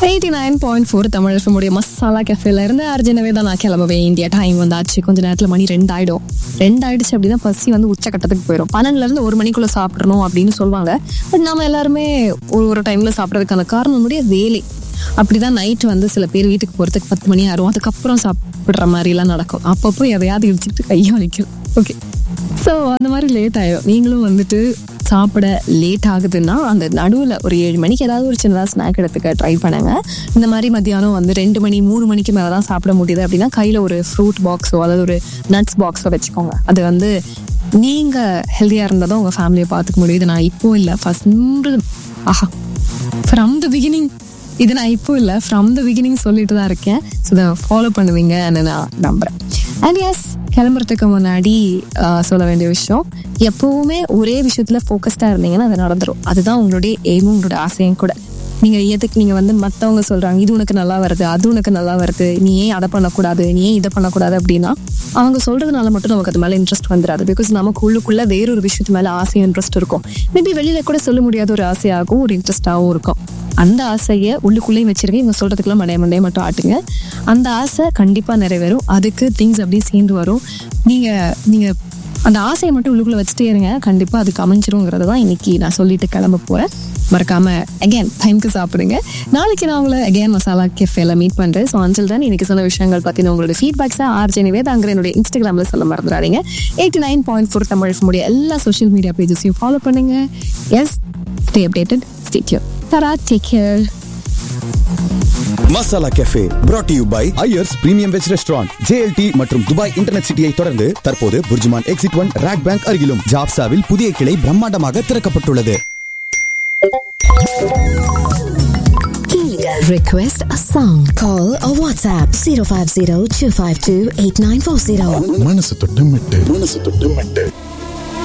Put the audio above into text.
Eighty nine point four Tamil எஃப்எம்முடைய மசாலா கெஃபேல இருந்து அர்ஜுனவே தான் நான் கிளம்பவே இந்தியா டைம் வந்தாச்சு கொஞ்ச நேரத்தில் மணி ரெண்டு ஆயிடும் ரெண்டு ஆயிடுச்சு அப்படின்னா பசி வந்து உச்சக்கட்டத்துக்கு போயிடும் பன்னெண்டுல இருந்து ஒரு மணிக்குள்ள சாப்பிடணும் அப்படின்னு சொல்லுவாங்க பட் நாம எல்லாருமே ஒரு ஒரு டைம்ல சாப்பிட்றதுக்கான காரணம் நம்முடைய வேலை அப்படிதான் நைட் வந்து சில பேர் வீட்டுக்கு போகிறதுக்கு பத்து மணி ஆகும் அதுக்கப்புறம் சாப்பிட்ற மாதிரிலாம் நடக்கும் அப்பப்போ எதையாவது இடிச்சுட்டு கையை வலிக்கும் ஓகே ஸோ அந்த மாதிரி லேட் ஆயிடும் நீங்களும் வந்துட்டு சாப்பிட லேட் ஆகுதுன்னா அந்த நடுவில் ஒரு ஏழு மணிக்கு ஏதாவது ஒரு சின்னதாக ஸ்நாக் எடுத்துக்க ட்ரை பண்ணுங்க இந்த மாதிரி மத்தியானம் வந்து ரெண்டு மணி மூணு மணிக்கு மேலே தான் சாப்பிட முடியுது அப்படின்னா கையில் ஒரு ஃப்ரூட் பாக்ஸோ அதாவது ஒரு நட்ஸ் பாக்ஸோ வச்சுக்கோங்க அது வந்து நீங்கள் ஹெல்த்தியாக இருந்தால் தான் உங்கள் ஃபேமிலியை பார்த்துக்க முடியுது நான் இப்போ இல்லை ஃபஸ்ட் ஆஹா ஃப்ரம் த பிகினிங் இது நான் இப்போ இல்லை ஃப்ரம் த பிகினிங் சொல்லிட்டு தான் இருக்கேன் ஸோ இதை ஃபாலோ பண்ணுவீங்கன்னு நான் நம்புகிறேன் அண்ட் எஸ் கிளம்புறதுக்கு முன்னாடி ஆஹ், சொல்ல வேண்டிய விஷயம் எப்பவுமே ஒரே விஷயத்துல ஃபோக்கஸ்டாக இருந்தீங்கன்னா அது நடந்துரும் அதுதான் உங்களுடைய எய்மும் உங்களுடைய ஆசையும் கூட நீங்க எதுக்கு நீங்க வந்து மத்தவங்க சொல்றாங்க இது உனக்கு நல்லா வருது அது உனக்கு நல்லா வருது நீ ஏன் அதை பண்ணக்கூடாது நீ ஏன் இதை பண்ணக்கூடாது அப்படின்னா அவங்க சொல்றதுனால மட்டும் நமக்கு அது மேல இன்ட்ரெஸ்ட் வந்துடாது பிகாஸ் நமக்கு உள்ளுக்குள்ள வேறொரு விஷயத்து மேல ஆசை இன்ட்ரெஸ்ட் இருக்கும் மேபி வெளியில கூட சொல்ல முடியாத ஒரு ஆசையாகவும் ஒரு இன்ட்ரெஸ்டாகவும் இருக்கும் அந்த ஆசையை உள்ளுக்குள்ளேயும் வச்சிருக்கேன் இவங்க சொல்றதுக்குலாம் மடைய மண்டைய மட்டும் ஆட்டுங்க அந்த ஆசை கண்டிப்பா நிறைவேறும் அதுக்கு திங்ஸ் அப்படியே சேர்ந்து வரும் நீங்க நீங்க அந்த ஆசையை மட்டும் உள்ளுக்குள்ள வச்சுட்டே இருங்க கண்டிப்பா அதுக்கு அமைஞ்சிருங்கிறது தான் இன்னைக்கு நான் சொல்லிட்டு கிளம்ப போறேன் மறக்காம அகைன் டைம்க்கு சாப்பிடுங்க நாளைக்கு நான் உங்களை அகைன் மசாலா கெஃபேல மீட் பண்றேன் ஸோ அஞ்சல் தான் இன்னைக்கு சொன்ன விஷயங்கள் பத்தின உங்களோட ஃபீட்பேக்ஸை ஆர்ஜே நிவேதாங்கிற என்னுடைய இன்ஸ்டாகிராம்ல சொல்ல மறந்துடாதீங்க eighty nine point four Tamil முடிய எல்லா சோஷியல் மீடியா பேஜஸையும் ஃபாலோ பண்ணுங்க yes stay updated stay tuned தரா take care masala cafe brought to you by Iyer's premium veg restaurant JLT மற்றும் துபாய் இன்டர்நெட் சிட்டியை தொடர்ந்து தற்போது BurJuman exit one RAK bank அருகிலும் ஜாப்சாவில் புதிய கிளை பிரம்மாண்டமாக திறக்கப்பட்டுள்ளது Request a song. Call or WhatsApp 050 252 8940. மனசு தொட்டு மெட்டு மனசு தொட்டு மெட்டு